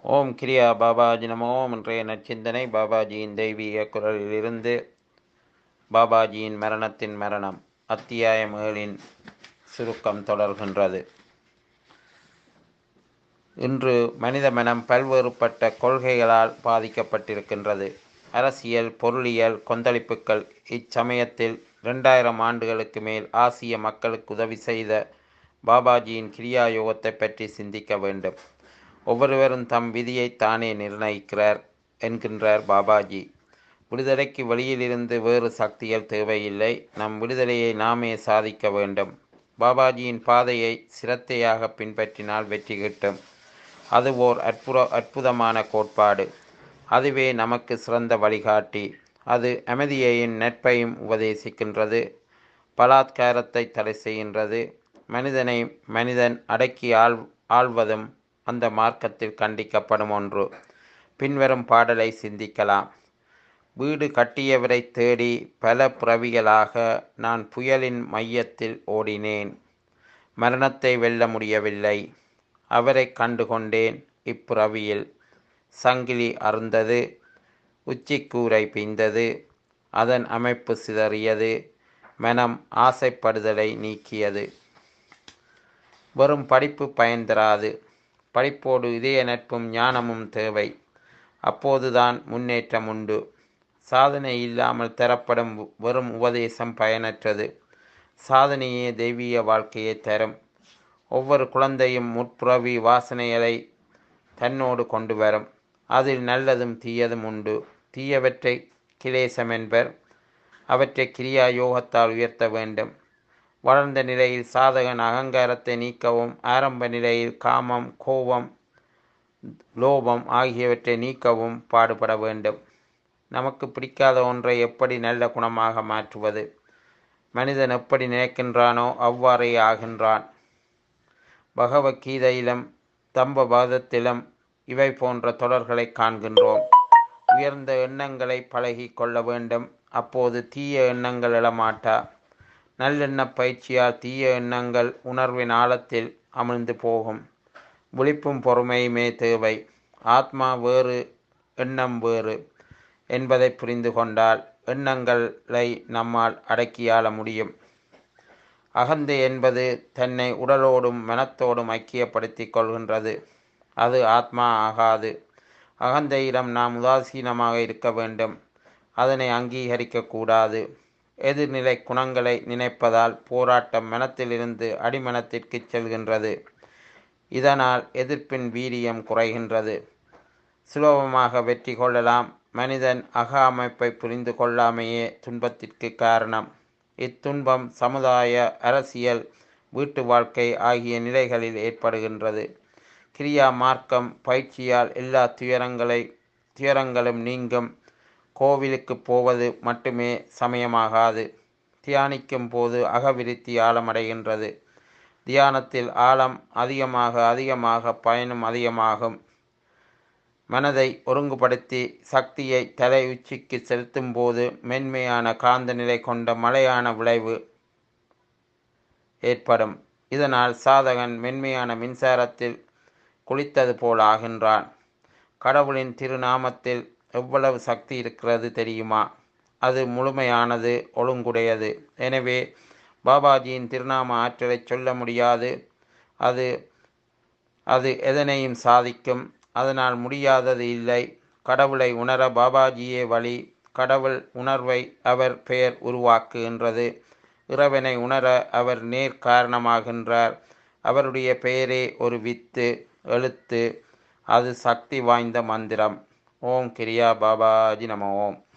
ஓம் கிரியா பாபாஜி நமோ இன்றைய நற்சிந்தனை பாபாஜியின் தெய்வீக குரலிலிருந்து பாபாஜியின் மரணத்தின் மரணம் அத்தியாயம் ஏழின் சுருக்கம் தொடர்கின்றது இன்று மனித மனம் பல்வேறுபட்ட கொள்கைகளால் பாதிக்கப்பட்டிருக்கின்றது அரசியல் பொருளியல் கொந்தளிப்புகள் இச்சமயத்தில் இரண்டாயிரம் ஆண்டுகளுக்கு மேல் ஆசிய மக்களுக்கு உதவி செய்த பாபாஜியின் கிரியா யோகத்தை பற்றி சிந்திக்க வேண்டும் ஒவ்வொருவரும் தம் விதியை தானே நிர்ணயிக்கிறார் என்கின்றார் பாபாஜி விடுதலைக்கு வெளியிலிருந்து வேறு சக்திகள் தேவையில்லை நம் விடுதலையை நாமே சாதிக்க வேண்டும் பாபாஜியின் பாதையை சிரத்தையாக பின்பற்றினால் வெற்றி கிட்டும் அது ஓர் அற்புத அற்புதமான கோட்பாடு அதுவே நமக்கு சிறந்த வழிகாட்டி அது அமைதியையும் நட்பையும் உபதேசிக்கின்றது பலாத்காரத்தை தடை செய்கின்றது மனிதனை மனிதன் அடக்கி ஆள் ஆள்வதும் அந்த மார்க்கத்தில் கண்டிக்கப்படும் ஒன்று பின்வரும் பாடலை சிந்திக்கலாம் வீடு கட்டியவரை தேடி பல பிறவிகளாக நான் புயலின் மையத்தில் ஓடினேன் மரணத்தை வெல்ல முடியவில்லை அவரை கண்டுகொண்டேன் இப்பிறவியில் சங்கிலி அருந்தது உச்சிக்கூரை பிய்ந்தது அதன் அமைப்பு சிதறியது மனம் ஆசைப்படுதலை நீக்கியது வெறும் படிப்பு பயன் தராது படிப்போடு இதய நட்பும் ஞானமும் தேவை அப்போதுதான் முன்னேற்றம் உண்டு சாதனை இல்லாமல் தரப்படும் வெறும் உபதேசம் பயனற்றது சாதனையே தெய்வீக வாழ்க்கையை தரும் ஒவ்வொரு குழந்தையும் முற்புறவி வாசனைகளை தன்னோடு கொண்டு வரும் அதில் நல்லதும் தீயதும் உண்டு தீயவற்றை கிளேசம் என்பர் அவற்றை கிரியா யோகத்தால் உயர்த்த வேண்டும் வளர்ந்த நிலையில் சாதகன் அகங்காரத்தை நீக்கவும் ஆரம்ப நிலையில் காமம் கோபம் லோபம் ஆகியவற்றை நீக்கவும் பாடுபட வேண்டும் நமக்கு பிடிக்காத ஒன்றை எப்படி நல்ல குணமாக மாற்றுவது மனிதன் எப்படி நினைக்கின்றானோ அவ்வாறே ஆகின்றான் பகவத்கீதையிலும் தம்பபாதத்திலும் இவை போன்ற தொடர்களை காண்கின்றோம் உயர்ந்த எண்ணங்களை பழகி கொள்ள வேண்டும் அப்போது தீய எண்ணங்கள் எழமாட்டா நல்லெண்ண பயிற்சியால் தீய எண்ணங்கள் உணர்வின் ஆழத்தில் அமிழ்ந்து போகும் விழிப்பும் பொறுமையுமே தேவை ஆத்மா வேறு எண்ணம் வேறு என்பதை புரிந்து கொண்டால் எண்ணங்களை நம்மால் அடக்கியாள முடியும் அகந்தை என்பது தன்னை உடலோடும் மனத்தோடும் ஐக்கியப்படுத்தி கொள்கின்றது அது ஆத்மா ஆகாது அகந்தையிடம் நாம் உதாசீனமாக இருக்க வேண்டும் அதனை அங்கீகரிக்கக்கூடாது எதிர்நிலை குணங்களை நினைப்பதால் போராட்டம் மனத்திலிருந்து அடிமனத்திற்கு செல்கின்றது இதனால் எதிர்ப்பின் வீரியம் குறைகின்றது சுலபமாக வெற்றி கொள்ளலாம் மனிதன் அக அமைப்பை புரிந்து கொள்ளாமையே துன்பத்திற்கு காரணம் இத்துன்பம் சமுதாய அரசியல் வீட்டு வாழ்க்கை ஆகிய நிலைகளில் ஏற்படுகின்றது கிரியா மார்க்கம் பயிற்சியால் எல்லா துயரங்களை துயரங்களும் நீங்கும் கோவிலுக்கு போவது மட்டுமே சமயமாகாது தியானிக்கும் போது அகவிருத்தி ஆழமடைகின்றது தியானத்தில் ஆழம் அதிகமாக அதிகமாக பயனும் அதிகமாகும் மனதை ஒருங்குபடுத்தி சக்தியை தலை உச்சிக்கு செலுத்தும் போது மென்மையான காந்த நிலை கொண்ட மலையான விளைவு ஏற்படும் இதனால் சாதகன் மென்மையான மின்சாரத்தில் குளித்தது போல் ஆகின்றான் கடவுளின் திருநாமத்தில் எவ்வளவு சக்தி இருக்கிறது தெரியுமா அது முழுமையானது ஒழுங்குடையது எனவே பாபாஜியின் திருநாம ஆற்றலை சொல்ல முடியாது அது அது எதனையும் சாதிக்கும் அதனால் முடியாதது இல்லை கடவுளை உணர பாபாஜியே வழி கடவுள் உணர்வை அவர் பெயர் உருவாக்குகின்றது இறைவனை உணர அவர் நேர் காரணமாகின்றார் அவருடைய பெயரே ஒரு வித்து எழுத்து அது சக்தி வாய்ந்த மந்திரம் ஓம் கிரியா பாபாஜி நம ஓம்